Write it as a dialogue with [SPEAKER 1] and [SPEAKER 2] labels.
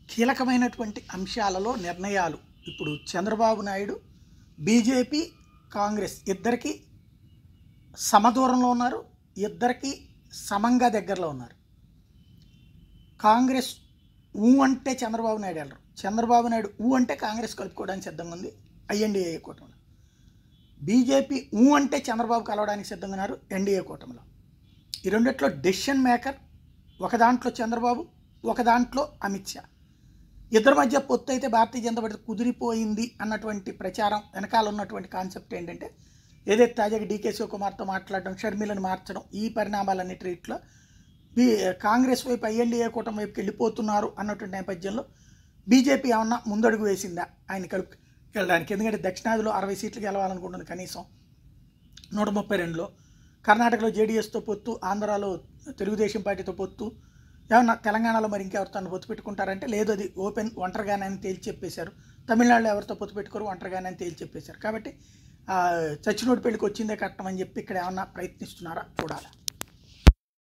[SPEAKER 1] కీలకమైనటువంటి అంశాలలో నిర్ణయాలు ఇప్పుడు చంద్రబాబు నాయుడు బీజేపీ కాంగ్రెస్ ఇద్దరికి సమదూరంలో ఉన్నారు ఇద్దరికి సమంగా దగ్గరలో ఉన్నారు కాంగ్రెస్ ఊ అంటే చంద్రబాబు నాయుడు వెళ్ళరు చంద్రబాబు నాయుడు ఊ అంటే కాంగ్రెస్ కలుపుకోవడానికి సిద్ధంగా ఉంది ఐఎన్డీఏ కూటమిలో బీజేపీ ఊ అంటే చంద్రబాబు కలవడానికి సిద్ధంగా ఉన్నారు ఎన్డీఏ కూటమిలో ఈ రెండిట్లో డెసిషన్ మేకర్ ఒక దాంట్లో చంద్రబాబు ఒక దాంట్లో అమిత్ షా ఇద్దరి మధ్య పొత్తు అయితే భారతీయ జనతా పార్టీ కుదిరిపోయింది అన్నటువంటి ప్రచారం వెనకాల ఉన్నటువంటి కాన్సెప్ట్ ఏంటంటే ఏదైతే తాజాగా డీకే శివకుమార్తో మాట్లాడడం షర్మిలను మార్చడం ఈ పరిణామాలన్నీ ట్రీట్లో బీ కాంగ్రెస్ వైపు ఐఎన్డీఏ కూటమి వైపుకి వెళ్ళిపోతున్నారు అన్నటువంటి నేపథ్యంలో బీజేపీ ఏమన్నా ముందడుగు వేసిందా ఆయన కలుపు వెళ్ళడానికి ఎందుకంటే దక్షిణాదిలో అరవై సీట్లు గెలవాలనుకుంటుంది కనీసం నూట ముప్పై రెండులో కర్ణాటకలో జేడీఎస్తో పొత్తు ఆంధ్రాలో తెలుగుదేశం పార్టీతో పొత్తు ఏమన్నా తెలంగాణలో మరి ఇంకెవరితో పొత్తు పెట్టుకుంటారంటే లేదు అది ఓపెన్ ఒంటరిగానే అని తేల్చి చెప్పేశారు తమిళనాడులో ఎవరితో పొత్తు పెట్టుకోరు ఒంటరిగానే అని తేల్చి చెప్పేశారు కాబట్టి ఆ, చచ్చినోడి పెళ్ళికి వచ్చిందే కట్టమని చెప్పి ఇక్కడ ఏమన్నా ప్రయత్నిస్తున్నారా చూడాలి